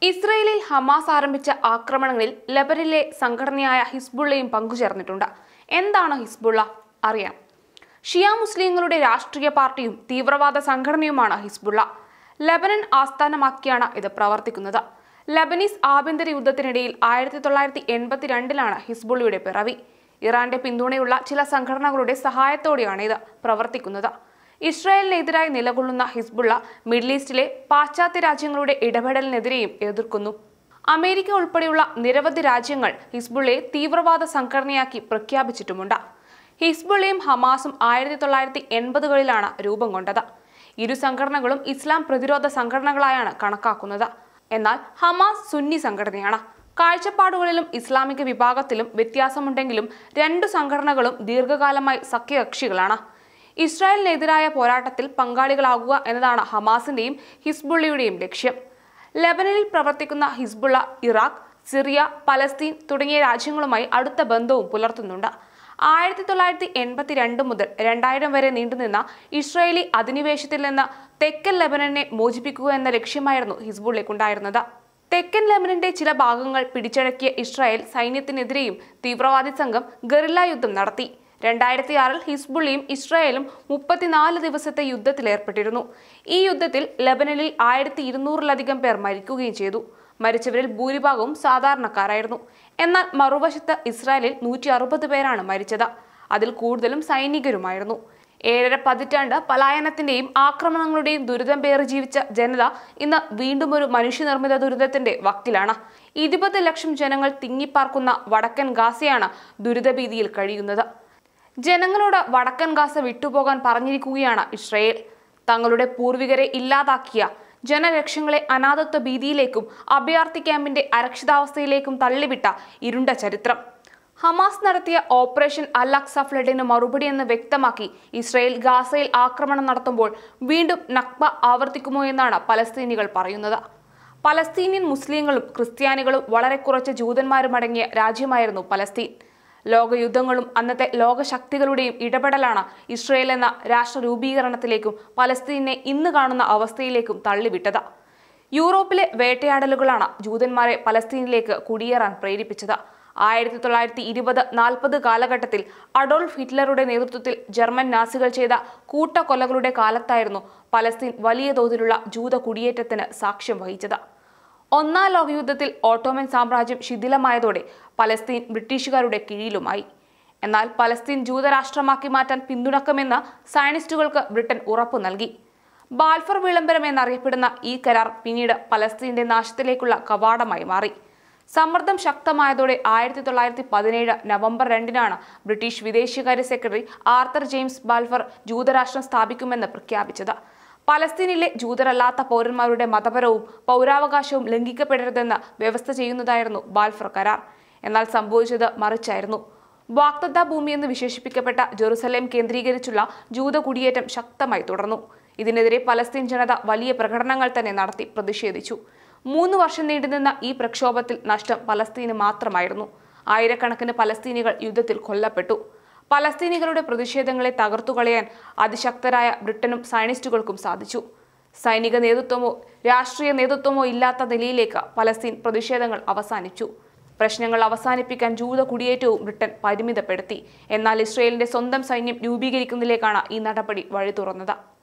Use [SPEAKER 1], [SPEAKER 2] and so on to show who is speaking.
[SPEAKER 1] ഇസ്രയേലിൽ ഹമാസ് ആരംഭിച്ച ആക്രമണങ്ങളിൽ ലബനിലെ സംഘടനയായ ഹിസ്ബുള്ളയും പങ്കുചേർന്നിട്ടുണ്ട് എന്താണ് ഹിസ്ബുള്ള അറിയാം ഷിയ മുസ്ലിങ്ങളുടെ രാഷ്ട്രീയ പാർട്ടിയും തീവ്രവാദ സംഘടനയുമാണ് ഹിസ്ബുള്ള ലബനൻ ആസ്ഥാനമാക്കിയാണ് ഇത് പ്രവർത്തിക്കുന്നത് ലബനീസ് ആഭ്യന്തര യുദ്ധത്തിനിടയിൽ ആയിരത്തി തൊള്ളായിരത്തി എൺപത്തിരണ്ടിലാണ് ഹിസ്ബുള്ളയുടെ പിറവി ഇറാന്റെ പിന്തുണയുള്ള ചില സംഘടനകളുടെ സഹായത്തോടെയാണ് ഇത് പ്രവർത്തിക്കുന്നത് ഇസ്രായേലിനെതിരായി നിലകൊള്ളുന്ന ഹിസ്ബുള്ള മിഡിൽ ഈസ്റ്റിലെ പാശ്ചാത്യ രാജ്യങ്ങളുടെ ഇടപെടലിനെതിരെയും എതിർക്കുന്നു അമേരിക്ക ഉൾപ്പെടെയുള്ള നിരവധി രാജ്യങ്ങൾ ഹിസ്ബുള്ളയെ തീവ്രവാദ സംഘടനയാക്കി പ്രഖ്യാപിച്ചിട്ടുമുണ്ട് ഹിസ്ബുള്ളയും ഹമാസും ആയിരത്തി തൊള്ളായിരത്തി എൺപതുകളിലാണ് രൂപം കൊണ്ടത് ഇരു സംഘടനകളും ഇസ്ലാം പ്രതിരോധ സംഘടനകളായാണ് കണക്കാക്കുന്നത് എന്നാൽ ഹമാസ് സുന്നി സംഘടനയാണ് കാഴ്ചപ്പാടുകളിലും ഇസ്ലാമിക വിഭാഗത്തിലും വ്യത്യാസമുണ്ടെങ്കിലും രണ്ടു സംഘടനകളും ദീർഘകാലമായി സഖ്യകക്ഷികളാണ് ഇസ്രായേലിനെതിരായ പോരാട്ടത്തിൽ പങ്കാളികളാകുക എന്നതാണ് ഹമാസിന്റെയും ഹിസ്ബുള്ളയുടെയും ലക്ഷ്യം ലെബനനിൽ പ്രവർത്തിക്കുന്ന ഹിസ്ബുള്ള ഇറാഖ് സിറിയ പലസ്തീൻ തുടങ്ങിയ രാജ്യങ്ങളുമായി അടുത്ത ബന്ധവും പുലർത്തുന്നുണ്ട് ആയിരത്തി തൊള്ളായിരത്തി എൺപത്തിരണ്ട് മുതൽ രണ്ടായിരം വരെ നീണ്ടുനിന്ന ഇസ്രായേലി അധിനിവേശത്തിൽ നിന്ന് തെക്കൻ ലെബനനെ മോചിപ്പിക്കുക എന്ന ലക്ഷ്യമായിരുന്നു ഹിസ്ബുള്ളയ്ക്കുണ്ടായിരുന്നത് തെക്കൻ ലെബനന്റെ ചില ഭാഗങ്ങൾ പിടിച്ചടക്കിയ ഇസ്രായേൽ സൈന്യത്തിനെതിരെയും തീവ്രവാദി സംഘം ഗറില്ല യുദ്ധം നടത്തി രണ്ടായിരത്തി ആറിൽ ഹിസ്ബുള്ളിയും ഇസ്രായേലും മുപ്പത്തിനാല് ദിവസത്തെ യുദ്ധത്തിലേർപ്പെട്ടിരുന്നു ഈ യുദ്ധത്തിൽ ലെബനനിൽ ആയിരത്തി ഇരുന്നൂറിലധികം പേർ മരിക്കുകയും ചെയ്തു മരിച്ചവരിൽ ഭൂരിഭാഗവും സാധാരണക്കാരായിരുന്നു എന്നാൽ മറുവശത്ത് ഇസ്രായേലിൽ നൂറ്റി അറുപത് പേരാണ് മരിച്ചത് അതിൽ കൂടുതലും സൈനികരുമായിരുന്നു ഏഴര പതിറ്റാണ്ട് പലായനത്തിന്റെയും ആക്രമണങ്ങളുടെയും ദുരിതം പേറി ജീവിച്ച ജനത ഇന്ന് വീണ്ടും ഒരു മനുഷ്യനിർമ്മിത ദുരിതത്തിന്റെ വക്കിലാണ് ഇരുപത് ലക്ഷം ജനങ്ങൾ തിങ്ങിപ്പാർക്കുന്ന വടക്കൻ ഗാസയാണ് ദുരിതഭീതിയിൽ കഴിയുന്നത് ജനങ്ങളോട് വടക്കൻ ഗാസ വിട്ടുപോകാൻ പറഞ്ഞിരിക്കുകയാണ് ഇസ്രയേൽ തങ്ങളുടെ പൂർവികരെ ഇല്ലാതാക്കിയ ജനലക്ഷങ്ങളെ അനാഥത്വ ഭീതിയിലേക്കും അഭയാർത്ഥി ക്യാമ്പിന്റെ അരക്ഷിതാവസ്ഥയിലേക്കും തള്ളിവിട്ട ഇരുണ്ട ചരിത്രം ഹമാസ് നടത്തിയ ഓപ്പറേഷൻ അൽ അക്സ ഫ്ലഡിന് മറുപടിയെന്ന് വ്യക്തമാക്കി ഇസ്രയേൽ ഗാസയിൽ ആക്രമണം നടത്തുമ്പോൾ വീണ്ടും നക്ബ ആവർത്തിക്കുമോ എന്നാണ് പലസ്തീനികൾ പറയുന്നത് പലസ്തീനിയൻ മുസ്ലിങ്ങളും ക്രിസ്ത്യാനികളും വളരെ കുറച്ച് ജൂതന്മാരുമടങ്ങിയ രാജ്യമായിരുന്നു പലസ്തീൻ ലോകയുദ്ധങ്ങളും അന്നത്തെ ലോകശക്തികളുടെയും ഇടപെടലാണ് ഇസ്രയേൽ എന്ന രാഷ്ട്ര രൂപീകരണത്തിലേക്കും പലസ്തീനെ ഇന്ന് കാണുന്ന അവസ്ഥയിലേക്കും തള്ളിവിട്ടത് യൂറോപ്പിലെ വേട്ടയാടലുകളാണ് ജൂതന്മാരെ പലസ്തീനിലേക്ക് കുടിയേറാൻ പ്രേരിപ്പിച്ചത് ആയിരത്തി തൊള്ളായിരത്തി ഇരുപത് നാൽപ്പത് കാലഘട്ടത്തിൽ അഡോൾഫ് ഹിറ്റ്ലറുടെ നേതൃത്വത്തിൽ ജർമ്മൻ നാസികൾ ചെയ്ത കൂട്ടക്കൊലകളുടെ കാലത്തായിരുന്നു പലസ്തീൻ വലിയ തോതിലുള്ള ജൂത കുടിയേറ്റത്തിന് സാക്ഷ്യം വഹിച്ചത് ഒന്നാം ലോകയുദ്ധത്തിൽ ഓട്ടോമൻ സാമ്രാജ്യം ശിഥിലമായതോടെ പലസ്തീൻ ബ്രിട്ടീഷുകാരുടെ കീഴിലുമായി എന്നാൽ പലസ്തീൻ ജൂതരാഷ്ട്രമാക്കി മാറ്റാൻ പിന്തുണക്കുമെന്ന് സയനിസ്റ്റുകൾക്ക് ബ്രിട്ടൻ ഉറപ്പു നൽകി ബാൽഫർ വിളംബരം എന്നറിയപ്പെടുന്ന ഈ കരാർ പിന്നീട് പലസ്തീന്റെ നാശത്തിലേക്കുള്ള കവാടമായി മാറി സമ്മർദ്ദം ശക്തമായതോടെ ആയിരത്തി തൊള്ളായിരത്തി പതിനേഴ് നവംബർ രണ്ടിനാണ് ബ്രിട്ടീഷ് വിദേശകാര്യ സെക്രട്ടറി ആർത്തർ ജെയിംസ് ബാൽഫർ ജൂതരാഷ്ട്രം സ്ഥാപിക്കുമെന്ന് പ്രഖ്യാപിച്ചത് പലസ്തീനിലെ ജൂതരല്ലാത്ത പൗരന്മാരുടെ മതപരവും പൗരാവകാശവും ലംഘിക്കപ്പെടരുതെന്ന് വ്യവസ്ഥ ചെയ്യുന്നതായിരുന്നു ബാൽഫർ കരാർ എന്നാൽ സംഭവിച്ചത് മറിച്ചായിരുന്നു വാക്തത്ത ഭൂമി എന്ന് വിശേഷിപ്പിക്കപ്പെട്ട ജെറുസലേം കേന്ദ്രീകരിച്ചുള്ള ജൂത കുടിയേറ്റം ശക്തമായി തുടർന്നു ഇതിനെതിരെ പലസ്തീൻ ജനത വലിയ പ്രകടനങ്ങൾ തന്നെ നടത്തി പ്രതിഷേധിച്ചു മൂന്ന് വർഷം നീണ്ടുനിന്ന ഈ പ്രക്ഷോഭത്തിൽ നഷ്ടം പലസ്തീന് മാത്രമായിരുന്നു ആയിരക്കണക്കിന് പലസ്തീനികൾ യുദ്ധത്തിൽ കൊല്ലപ്പെട്ടു പലസ്തീനികളുടെ പ്രതിഷേധങ്ങളെ തകർത്തുകളയാൻ അതിശക്തരായ ബ്രിട്ടനും സയനിസ്റ്റുകൾക്കും സാധിച്ചു സൈനിക നേതൃത്വമോ രാഷ്ട്രീയ നേതൃത്വമോ ഇല്ലാത്ത നിലയിലേക്ക് പലസ്തീൻ പ്രതിഷേധങ്ങൾ അവസാനിച്ചു പ്രശ്നങ്ങൾ അവസാനിപ്പിക്കാൻ ജൂത കുടിയേറ്റവും ബ്രിട്ടൻ പരിമിതപ്പെടുത്തി എന്നാൽ ഇസ്രയേലിന്റെ സ്വന്തം സൈന്യം രൂപീകരിക്കുന്നതിലേക്കാണ് ഈ നടപടി വഴി തുറന്നത്